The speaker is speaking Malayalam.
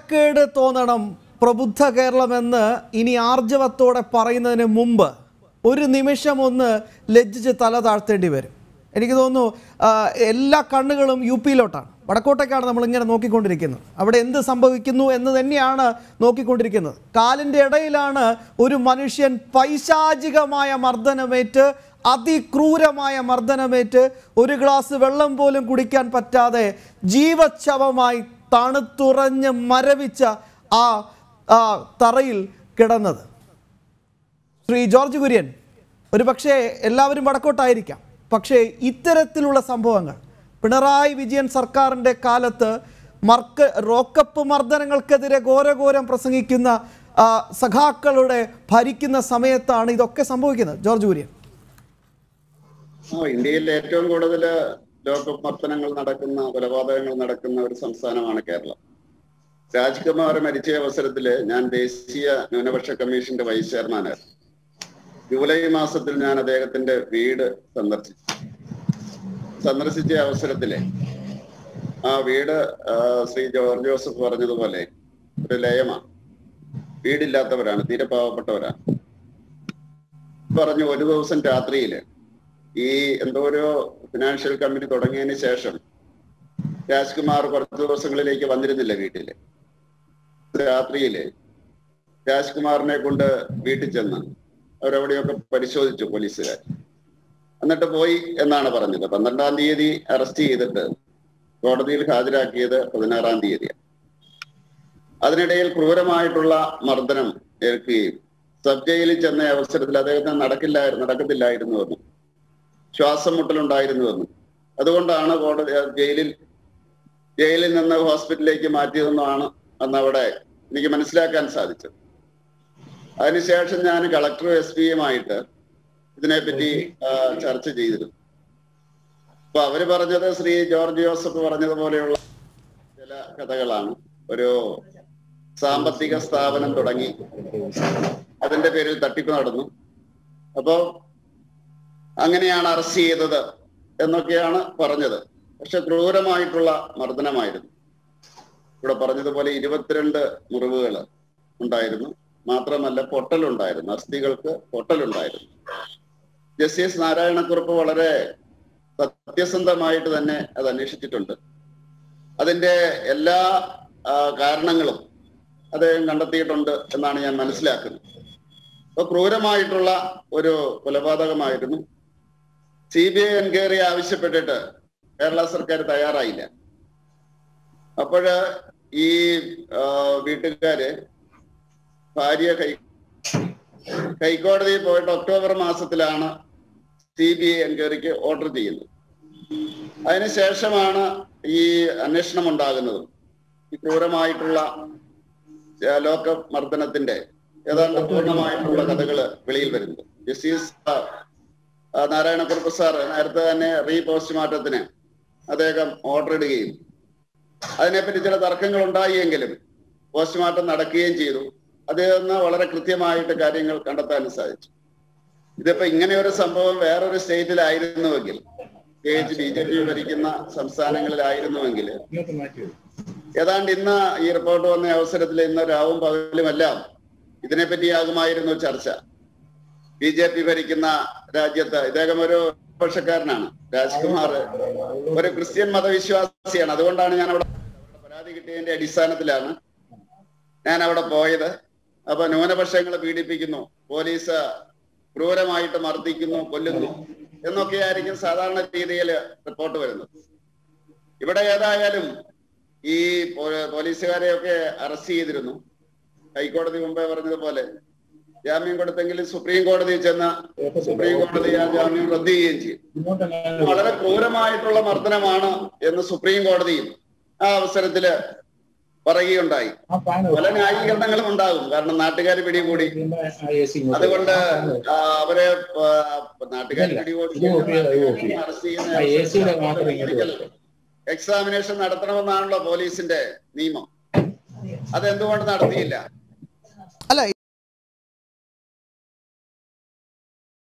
നാണക്കേട് തോന്നണം പ്രബുദ്ധ കേരളമെന്ന് ഇനി ആർജവത്തോടെ പറയുന്നതിന് മുമ്പ് ഒരു നിമിഷം ഒന്ന് ലജ്ജിച്ച് തല താഴ്ത്തേണ്ടി വരും എനിക്ക് തോന്നുന്നു ആ, എല്ലാ കണ്ണുകളും യു പിയിലോട്ടാണ് വടക്കോട്ടേക്കാണ് നമ്മൾ ഇങ്ങനെ നോക്കിക്കൊണ്ടിരിക്കുന്നത് അവിടെ എന്ത് സംഭവിക്കുന്നു എന്ന് തന്നെയാണ് നോക്കിക്കൊണ്ടിരിക്കുന്നത് കാലിൻ്റെ ഇടയിലാണ് ഒരു മനുഷ്യൻ പൈശാചികമായ മർദ്ദനമേറ്റ് അതിക്രൂരമായ മർദ്ദനമേറ്റ് ഒരു ഗ്ലാസ് വെള്ളം പോലും കുടിക്കാൻ പറ്റാതെ ജീവച്ഛവമായി തണുത്തുറഞ്ഞ് മരവിച്ച ആ ആ തറയിൽ കിടന്നത് ശ്രീ ജോർജ് കുര്യൻ ഒരു പക്ഷേ എല്ലാവരും വടക്കോട്ടായിരിക്കാം പക്ഷേ ഇത്തരത്തിലുള്ള സംഭവങ്ങൾ പിണറായി വിജയൻ സർക്കാരിൻ്റെ കാലത്ത് മർക്ക് റോക്കപ്പ് മർദ്ദനങ്ങൾക്കെതിരെ ഘോരഘോരം പ്രസംഗിക്കുന്ന ആ, സഖാക്കളുടെ ഭരിക്കുന്ന സമയത്താണ് ഇതൊക്കെ സംഭവിക്കുന്നത് ജോർജ് കുര്യൻ ആ ഇന്ത്യയിൽ ഏറ്റവും കൂടുതൽ ലോകമർദ്ദനങ്ങൾ നടക്കുന്ന കൊലപാതകങ്ങൾ നടക്കുന്ന ഒരു സംസ്ഥാനമാണ് കേരളം രാജ്കുമാർ മരിച്ച അവസരത്തില് ഞാൻ ദേശീയ ന്യൂനപക്ഷ കമ്മീഷന്റെ വൈസ് ചെയർമാനായിരുന്നു ജൂലൈ മാസത്തിൽ ഞാൻ അദ്ദേഹത്തിന്റെ വീട് സന്ദർശിച്ചു സന്ദർശിച്ച അവസരത്തില് ആ വീട് ആ, ശ്രീ ജോർജ് ജോസഫ് പറഞ്ഞതുപോലെ ഒരു ലയമാണ് വീടില്ലാത്തവരാണ് തീരെ പാവപ്പെട്ടവരാണ് പറഞ്ഞു ഒരു ദിവസം രാത്രിയില് ഈ എന്തോ ഒരു ഫിനാൻഷ്യൽ കമ്പനി തുടങ്ങിയതിന് ശേഷം രാജ്കുമാർ കുറച്ച് ദിവസങ്ങളിലേക്ക് വന്നിരുന്നില്ല വീട്ടില് രാത്രിയില് രാജ്കുമാറിനെ കൊണ്ട് വീട്ടിൽ ചെന്ന് അവരവിടെയൊക്കെ പരിശോധിച്ചു പോലീസുകാർ എന്നിട്ട് പോയി എന്നാണ് പറഞ്ഞത് പന്ത്രണ്ടാം തീയതി അറസ്റ്റ് ചെയ്തിട്ട് കോടതിയിൽ ഹാജരാക്കിയത് പതിനാറാം തീയതിയാണ് അതിനിടയിൽ ക്രൂരമായിട്ടുള്ള മർദ്ദനം ഏൽക്കുകയും സബ് ജയിലിൽ ചെന്ന അവസരത്തിൽ അദ്ദേഹത്തിന് നടക്കില്ലായിരുന്നു നടക്കത്തില്ലായിരുന്നു എന്നും ശ്വാസം മുട്ടലുണ്ടായിരുന്നു എന്നും അതുകൊണ്ടാണ് കോടതി ആ, ജയിലിൽ ജയിലിൽ നിന്ന് ഹോസ്പിറ്റലിലേക്ക് മാറ്റിയതെന്നാണ് അന്ന് അവിടെ എനിക്ക് മനസ്സിലാക്കാൻ സാധിച്ചത് അതിനുശേഷം ഞാൻ കളക്ടറും എസ് പിയുമായിട്ട് ഇതിനെപ്പറ്റി ആ, ചർച്ച ചെയ്തിരുന്നു അപ്പൊ അവര് പറഞ്ഞത് ശ്രീ ജോർജ് ജോസഫ് പറഞ്ഞതുപോലെയുള്ള ചില കഥകളാണ് ഒരു സാമ്പത്തിക സ്ഥാപനം തുടങ്ങി അതിന്റെ പേരിൽ തട്ടിപ്പ് നടന്നു അപ്പോ അങ്ങനെയാണ് അറസ്റ്റ് ചെയ്തത് എന്നൊക്കെയാണ് പറഞ്ഞത് പക്ഷെ ക്രൂരമായിട്ടുള്ള മർദ്ദനമായിരുന്നു ഇവിടെ പറഞ്ഞതുപോലെ ഇരുപത്തിരണ്ട് മുറിവുകൾ ഉണ്ടായിരുന്നു മാത്രമല്ല പൊട്ടലുണ്ടായിരുന്നു അസ്ഥികൾക്ക് പൊട്ടലുണ്ടായിരുന്നു ജസ്റ്റിസ് നാരായണക്കുറുപ്പ് വളരെ സത്യസന്ധമായിട്ട് തന്നെ അത് അന്വേഷിച്ചിട്ടുണ്ട് അതിന്റെ എല്ലാ ആ, കാരണങ്ങളും അദ്ദേഹം കണ്ടെത്തിയിട്ടുണ്ട് എന്നാണ് ഞാൻ മനസ്സിലാക്കുന്നത് അപ്പൊ ക്രൂരമായിട്ടുള്ള ഒരു കൊലപാതകമായിരുന്നു സി ബി ഐ എൻക്വയറി ആവശ്യപ്പെട്ടിട്ട് കേരള സർക്കാർ തയ്യാറായില്ല അപ്പോഴ് ഈ ആ, വീട്ടുകാര് ഭാര്യ കൈ ഹൈക്കോടതിയിൽ പോയിട്ട് ഒക്ടോബർ മാസത്തിലാണ് സി ബി ഐ എൻക്വയറിക്ക് ഓർഡർ ചെയ്യുന്നത് അതിനുശേഷമാണ് ഈ അന്വേഷണം ഉണ്ടാകുന്നതും ഈ ക്രൂരമായിട്ടുള്ള ആ, ലോക മർദ്ദനത്തിന്റെ ഏതാണ്ട് പൂർണ്ണമായിട്ടുള്ള കഥകള് വെളിയിൽ വരുന്നത് ജസ്റ്റിസ് ആ, ആ, നാരായണക്കുറുപ്പ് സാർ നേരത്തെ തന്നെ റീ പോസ്റ്റ്മോർട്ടത്തിന് അദ്ദേഹം ഓർഡർ ഇടുകയും അതിനെപ്പറ്റി ചില തർക്കങ്ങൾ ഉണ്ടായെങ്കിലും പോസ്റ്റ്മോർട്ടം നടക്കുകയും ചെയ്തു അദ്ദേഹം വളരെ കൃത്യമായിട്ട് കാര്യങ്ങൾ കണ്ടെത്താൻ സാധിച്ചു ഇതിപ്പോ ഇങ്ങനെ ഒരു സംഭവം വേറൊരു സ്റ്റേറ്റിലായിരുന്നുവെങ്കിൽ പ്രത്യേകിച്ച് ബി ജെ പി ഭരിക്കുന്ന സംസ്ഥാനങ്ങളിലായിരുന്നുവെങ്കിൽ ഏതാണ്ട് ഇന്ന് ഈ റിപ്പോർട്ട് വന്ന അവസരത്തിൽ ഇന്ന് രാവും പകലുമെല്ലാം ഇതിനെപ്പറ്റിയാകുമായിരുന്നു ചർച്ച ബി ജെ പി ഭരിക്കുന്ന രാജ്യത്ത് ഇദ്ദേഹം ഒരു പക്ഷക്കാരനാണ് രാജ്കുമാർ ഒരു ക്രിസ്ത്യൻ മതവിശ്വാസിയാണ് അതുകൊണ്ടാണ് ഞാൻ അവിടെ പരാതി കിട്ടിയതിന്റെ അടിസ്ഥാനത്തിലാണ് ഞാൻ അവിടെ പോയത് അപ്പൊ ന്യൂനപക്ഷങ്ങളെ പീഡിപ്പിക്കുന്നു പോലീസ് ക്രൂരമായിട്ട് മർദ്ദിക്കുന്നു കൊല്ലുന്നു എന്നൊക്കെയായിരിക്കും സാധാരണ രീതിയിൽ റിപ്പോർട്ട് വരുന്നത് ഇവിടെ ഏതായാലും ഈ പോ- പോലീസുകാരെയൊക്കെ അറസ്റ്റ് ചെയ്തിരുന്നു ഹൈക്കോടതി മുമ്പേ പറഞ്ഞതുപോലെ ജാമ്യം കൊടുത്തെങ്കിലും സുപ്രീം കോടതിയിൽ ചെന്ന സുപ്രീം കോടതി ആ ജാമ്യം റദ്ദ് ചെയ്യുകയും ചെയ്യും വളരെ ക്രൂരമായിട്ടുള്ള മർദ്ദനമാണ് എന്ന് സുപ്രീം കോടതിയും ആ അവസരത്തില് പറയുകയുണ്ടായി പല ന്യായീകരണങ്ങളും ഉണ്ടാകും കാരണം നാട്ടുകാർ പിടികൂടി അതുകൊണ്ട് ആ, അവരെ നാട്ടുകാർ പിടികൂടി അറസ്റ്റ് ചെയ്യുന്ന എക്സാമിനേഷൻ നടത്തണമെന്നാണല്ലോ പോലീസിന്റെ നിയമം അതെന്തുകൊണ്ട് നടത്തിയില്ല അല്ല